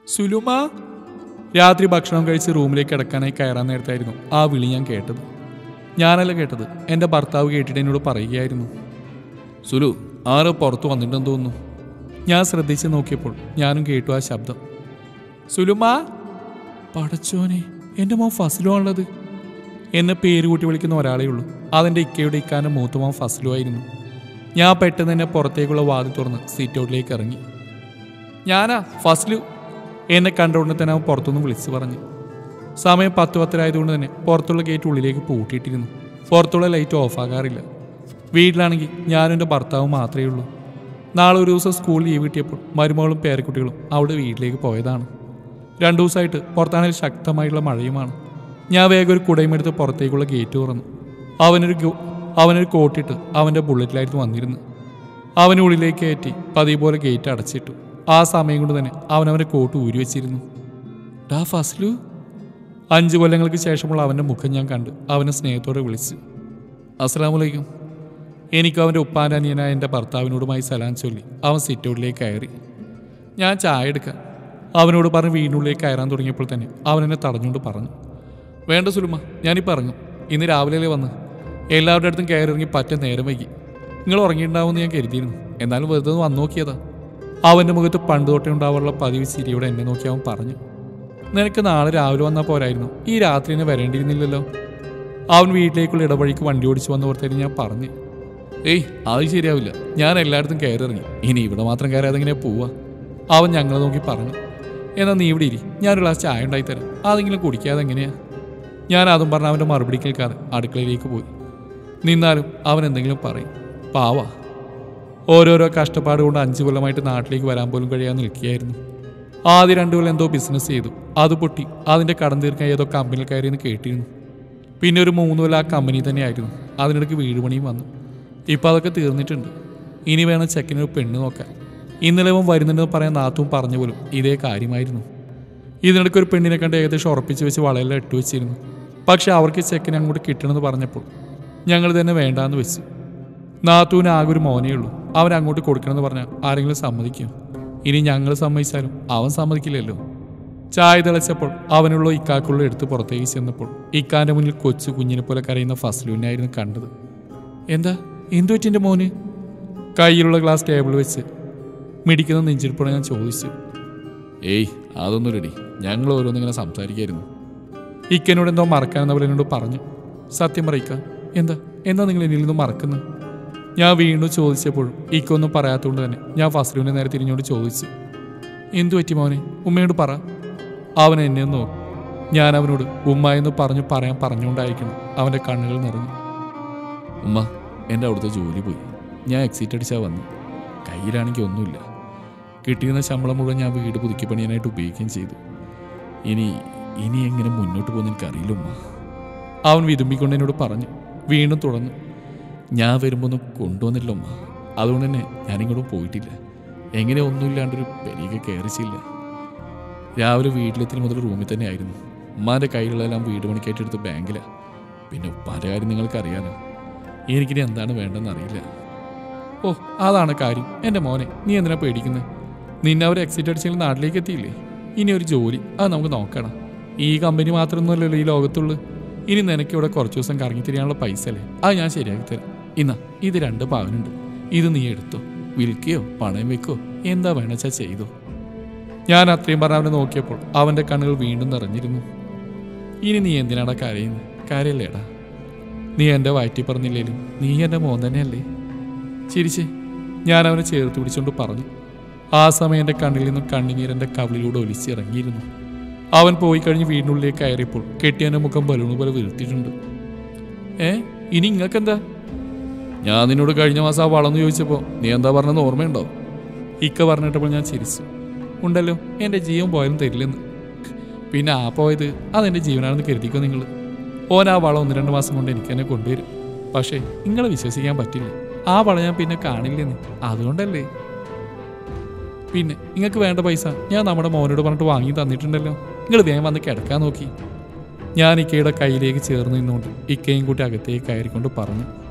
സുലുമ രാത്രി ഭക്ഷണം കഴിച്ച് റൂമിലേക്ക് കിടക്കാനായി കയറാൻ നേരത്തായിരുന്നു ആ വിളി ഞാൻ കേട്ടത് ഞാനല്ല കേട്ടത് എൻ്റെ ഭർത്താവ് കേട്ടിട്ട് എന്നോട് പറയുകയായിരുന്നു സുലു ആരോ പുറത്ത് വന്നിട്ടുണ്ടെന്ന് തോന്നുന്നു ഞാൻ ശ്രദ്ധിച്ച് നോക്കിയപ്പോൾ ഞാനും കേട്ടു ആ ശബ്ദം സുലുമാ പടച്ചോനെ എൻ്റെ മോൻ ഫസലുമാണുള്ളത് എന്നെ പേര് കൂട്ടി വിളിക്കുന്ന ഒരാളേ ഉള്ളൂ അതെൻ്റെ ഇക്കയുടെ ഇക്കാൻ്റെ മൂത്ത മോൻ ഫസലു ആയിരുന്നു ഞാൻ പെട്ടെന്ന് തന്നെ പുറത്തേക്കുള്ള വാതിൽ തുറന്ന് സീറ്റ് ഔട്ടിലേക്ക് ഇറങ്ങി ഞാനാ ഫസലു എന്നെ കണ്ട ഉടനെ തന്നെ അവൻ പുറത്തുനിന്ന് വിളിച്ചു പറഞ്ഞു സമയം പത്ത് പത്തരായതുകൊണ്ട് തന്നെ പുറത്തുള്ള ഗേറ്റ് ഉള്ളിലേക്ക് പൂട്ടിയിട്ടിരുന്നു പുറത്തുള്ള ലൈറ്റ് ഓഫാകാറില്ല വീട്ടിലാണെങ്കിൽ ഞാനും എൻ്റെ ഭർത്താവും മാത്രമേ ഉള്ളൂ നാളെ ഒരു ദിവസം സ്കൂൾ ലീവ് കിട്ടിയപ്പോൾ മരുമകളും പേരക്കുട്ടികളും അവിടെ വീട്ടിലേക്ക് പോയതാണ് രണ്ടു ദിവസമായിട്ട് പുറത്താണെങ്കിൽ ശക്തമായിട്ടുള്ള മഴയുമാണ് ഞാൻ വേഗം ഒരു കുടയുമെടുത്ത് പുറത്തേക്കുള്ള ഗേറ്റ് തുറന്നു അവനൊരു ഗോ- അവനൊരു കോട്ടിട്ട് അവൻ്റെ ബുള്ളറ്റിലായിരുന്നു വന്നിരുന്നത് അവന് ഉള്ളിലേക്ക് കയറ്റി പതിവ് പോലെ ഗേറ്റ് അടച്ചിട്ടു ആ സമയം കൊണ്ട് തന്നെ അവൻ അവൻ്റെ കോട്ട് ഊരി വെച്ചിരുന്നു ഡാ ഫസ്ലു അഞ്ച് കൊല്ലങ്ങൾക്ക് ശേഷമുള്ള അവൻ്റെ മുഖം ഞാൻ കണ്ട് അവനെ സ്നേഹത്തോടെ വിളിച്ചു അസ്സലാമലൈക്കും എനിക്ക് അവൻ്റെ ഉപ്പാൻ്റെ അനിയനായ എൻ്റെ ഭർത്താവിനോടുമായി സലാം ചൊല്ലി അവൻ സിറ്റൗട്ടിലേക്ക് കയറി ഞാൻ ചായ എടുക്കാം അവനോട് പറഞ്ഞ് വീടിനുള്ളിലേക്ക് കയറാൻ തുടങ്ങിയപ്പോൾ തന്നെ അവൻ എന്നെ തടഞ്ഞുകൊണ്ട് പറഞ്ഞു വേണ്ട സുലുമ ഞാനീ പറഞ്ഞു ഇന്ന് രാവിലെ വന്ന് എല്ലാവരുടെ അടുത്തും കയറി ഇറങ്ങി പറ്റ നേരം വൈകി നിങ്ങൾ ഉറങ്ങിയിട്ടുണ്ടാവുമെന്ന് ഞാൻ കരുതിയിരുന്നു എന്നാലും വെറുതെ ഒന്ന് വന്നു നോക്കിയതാ അവൻ്റെ മുഖത്ത് പണ്ട് തൊട്ടേ ഉണ്ടാവാനുള്ള പതിവ് ചിരിയോടെ എന്നെ നോക്കി അവൻ പറഞ്ഞു നിനക്ക് നാളെ രാവിലെ വന്നാൽ പോരായിരുന്നു ഈ രാത്രി എന്നെ വരേണ്ടിയിരുന്നില്ലല്ലോ അവൻ വീട്ടിലേക്കുള്ള ഇടവഴിക്ക് വണ്ടി ഓടിച്ചു വന്ന ഓർത്തേന് ഞാൻ പറഞ്ഞു ഏയ് അത് ശരിയാവില്ല ഞാൻ എല്ലായിടത്തും കയറി ഇറങ്ങി ഇനി ഇവിടെ മാത്രം കയറാതെ എങ്ങനെ പോവാ അവൻ ഞങ്ങളെ നോക്കി പറഞ്ഞു എന്നാൽ നീ ഇവിടെ ഇരി ഞാനൊരു ഗ്ലാസ് ചായ ഉണ്ടായി തരാം അതെങ്കിലും കുടിക്കാതെ എങ്ങനെയാ ഞാൻ അതും പറഞ്ഞ് അവൻ്റെ മറുപടി കേൾക്കാതെ അടുക്കളയിലേക്ക് പോയി നിന്നാലും അവൻ എന്തെങ്കിലും പറയും പാവാ ഓരോരോ കഷ്ടപ്പാട് കൊണ്ട് അഞ്ചു കൊല്ലമായിട്ട് നാട്ടിലേക്ക് വരാൻ പോലും കഴിയാതെ നിൽക്കുകയായിരുന്നു ആദ്യ രണ്ടു കൊല്ലം എന്തോ ബിസിനസ് ചെയ്തു അത് പൊട്ടി അതിൻ്റെ കടം തീർക്കാൻ ഏതോ കമ്പനിയിൽ കയറിയെന്ന് കേട്ടിരുന്നു പിന്നെ ഒരു മൂന്ന് കൊല്ലം ആ കമ്പനി തന്നെയായിരുന്നു അതിനിടയ്ക്ക് വീട് പണിയും വന്നു ഇപ്പോൾ അതൊക്കെ തീർന്നിട്ടുണ്ട് ഇനി വേണം ചെക്കനൊരു പെണ്ണ് നോക്കാൻ ഇന്നലെ അവൻ വരുന്നുണ്ടെന്ന് പറയാൻ നാത്തും പറഞ്ഞു പോലും ഇതേ കാര്യമായിരുന്നു ഇതിനിടയ്ക്ക് ഒരു പെണ്ണിനെ കണ്ട് ഏകദേശം ഉറപ്പിച്ച് വെച്ച് വളരെല്ലാം ഇട്ടു വെച്ചിരുന്നു പക്ഷെ അവർക്ക് ചെക്കനെ അങ്ങോട്ട് കിട്ടണമെന്ന് പറഞ്ഞപ്പോൾ ഞങ്ങൾ തന്നെ വേണ്ടാന്ന് വെച്ചു നാത്തൂന് ആകെ ഒരു മോനേ ഉള്ളൂ അവൻ അങ്ങോട്ട് കൊടുക്കണമെന്ന് പറഞ്ഞാൽ ആരെങ്കിലും സമ്മതിക്കും ഇനി ഞങ്ങൾ സമ്മതിച്ചാലും അവൻ സമ്മതിക്കില്ലല്ലോ ചായ തിളച്ചപ്പോൾ അവനുള്ള ഇക്കാക്കുള്ള എടുത്ത് പുറത്തേക്ക് ചെന്നപ്പോൾ ഇക്കാന്റെ മുന്നിൽ കൊച്ചു കുഞ്ഞിനെ പോലെ കരയുന്ന ഫസ്ലുവിനായിരുന്നു കണ്ടത് എന്താ എന്തു പറ്റിൻ്റെ മോന് കയ്യിലുള്ള ഗ്ലാസ് ടേബിൾ വെച്ച് മിടിക്കുന്ന നെഞ്ചിരിപ്പോടെ ഞാൻ ചോദിച്ചു ഏയ് അതൊന്നും റെഡി ഞങ്ങൾ ഓരോന്നിങ്ങനെ സംസാരിക്കായിരുന്നു ഇക്കനോട് എന്തോ മറക്കാനെന്ന പോലെ എന്നോട് പറഞ്ഞു സത്യം പറയിക്ക എന്താ എന്താ നിങ്ങൾ എന്നിൽ നിന്ന് മറക്കുന്നത് ഞാൻ വീണ്ടും ചോദിച്ചപ്പോഴും ഇക്കൊന്നും പറയാത്തതുകൊണ്ട് തന്നെ ഞാൻ ഫസ്ലുവിനെ നേരെ തിരിഞ്ഞോട് ചോദിച്ചു എന്തു പറ്റി മോനെ ഉമ്മയോട് പറ അവൻ എന്നെ ഒന്ന് നോക്കി ഞാൻ അവനോട് ഉമ്മ എന്ന് പറഞ്ഞു പറയാൻ പറഞ്ഞുകൊണ്ടായിരിക്കണം അവൻ്റെ കണ്ണുകൾ നിറഞ്ഞു ഉമ്മ എൻ്റെ അവിടുത്തെ ജോലി പോയി ഞാൻ എക്സിറ്റ് അടിച്ചാൽ വന്നു കയ്യിലാണെങ്കിൽ ഒന്നുമില്ല കിട്ടിയിരുന്ന ശമ്പളം മുഴുവൻ ഞാൻ വീട് പുതുക്കി പണിയാനായിട്ട് ഉപയോഗിക്കുകയും ചെയ്തു ഇനി ഇനി എങ്ങനെ മുന്നോട്ട് പോകുന്ന എനിക്കറിയില്ല ഉമ്മ അവൻ വിതുമ്പിക്കൊണ്ട് എന്നോട് പറഞ്ഞു വീണ്ടും തുടർന്നു ഞാൻ വരുമ്പോൾ ഒന്നും കൊണ്ടുവന്നില്ല ഉമ്മ അതുകൊണ്ട് തന്നെ ഞാനിങ്ങോട്ടും പോയിട്ടില്ല എങ്ങനെ ഒന്നുമില്ലാണ്ടൊരു പെരിയൊക്കെ കയറിച്ചില്ല രാവിലെ വീട്ടിലെത്തിന് മുതൽ റൂമിൽ തന്നെ ആയിരുന്നു ഉമ്മാൻ്റെ കയ്യിലുള്ളതെല്ലാം വീട് പണിക്കായിട്ട് എടുത്ത് ബാങ്കിലാണ് പിന്നെ ഉപ്പാൻ്റെ കാര്യം നിങ്ങൾക്കറിയാലോ എനിക്കിനി എന്താണ് വേണ്ടതെന്ന് അറിയില്ല ഓ അതാണ് കാര്യം എൻ്റെ മോനെ നീ എന്തിനാ പേടിക്കുന്നത് നിന്നെ അവർ എക്സിറ്റ് അടിച്ചെങ്കിൽ നാട്ടിലേക്ക് എത്തിയില്ലേ ഇനി ഒരു ജോലി അത് നമുക്ക് നോക്കണം ഈ കമ്പനി മാത്രമൊന്നുമല്ലല്ലോ ഈ ലോകത്തുള്ളൂ ഇനി നിനക്ക് ഇവിടെ കുറച്ച് ദിവസം കറങ്ങി തിരിയാനുള്ള പൈസ അല്ലേ അത് ഞാൻ ശരിയാക്കി തരാം ഇന്നാ ഇത് രണ്ട് പാവനുണ്ട് ഇത് നീ എടുത്തോ വിൽക്കുകയോ പണയം വെക്കോ എന്താ വേണച്ചാ ചെയ്തോ ഞാൻ അത്രയും പറഞ്ഞ് അവനെ നോക്കിയപ്പോൾ അവൻ്റെ കണ്ണുകൾ വീണ്ടും നിറഞ്ഞിരുന്നു ഇനി നീ എന്തിനാടാ കരയുന്നത് കാര്യല്ലേടാ നീ എൻ്റെ വയറ്റി പറഞ്ഞില്ലേലും നീ എൻ്റെ മോൻ തന്നെയല്ലേ ചിരിച്ചേ ഞാൻ അവനെ ചേർത്ത് പിടിച്ചുകൊണ്ട് പറഞ്ഞു ആ സമയം എൻ്റെ കണ്ണിൽ നിന്നും കണ്ണുനീരെൻ്റെ കവിളിലൂടെ ഒലിച്ചിറങ്ങിയിരുന്നു അവൻ പോയി കഴിഞ്ഞ് വീടിനുള്ളിലേക്ക് കയറിയപ്പോൾ കെട്ടിയൻ്റെ മുഖം ബലൂണ് പോലെ വീഴ്ത്തിയിട്ടുണ്ട് ഏ ഇനി ഇങ്ങക്കെന്താ ഞാൻ നിന്നോട് കഴിഞ്ഞ മാസം ആ വളർന്നു ചോദിച്ചപ്പോൾ നീ എന്താ പറഞ്ഞതെന്ന് ഓർമ്മയുണ്ടോ ഇക്ക പറഞ്ഞിട്ടപ്പോൾ ഞാൻ ചിരിച്ചു ഉണ്ടല്ലോ എൻ്റെ ജീവൻ പോയാലും തരില്ലെന്ന് പിന്നെ ആ പോയത് അതെൻ്റെ ജീവനാണെന്ന് കരുതിക്കോ നിങ്ങൾ ഓൻ ആ വള ഒന്ന് രണ്ട് മാസം കൊണ്ട് എനിക്ക് തന്നെ കൊണ്ടുവരും പക്ഷേ നിങ്ങളെ വിശ്വസിക്കാൻ പറ്റില്ല ആ വള ഞാൻ പിന്നെ കാണില്ലെന്ന് അതുകൊണ്ടല്ലേ പിന്നെ നിങ്ങൾക്ക് വേണ്ട പൈസ ഞാൻ നമ്മുടെ മോനോട് പറഞ്ഞിട്ട് വാങ്ങി തന്നിട്ടുണ്ടല്ലോ നിങ്ങൾ വേഗം വന്ന് കിടക്കാൻ നോക്കി ഞാൻ ഇക്കയുടെ കയ്യിലേക്ക് ചേർന്ന് നിന്നുകൊണ്ട് ഇക്കയും കൂട്ടി അകത്തേക്ക് കയറിക്കൊണ്ട് പറഞ്ഞു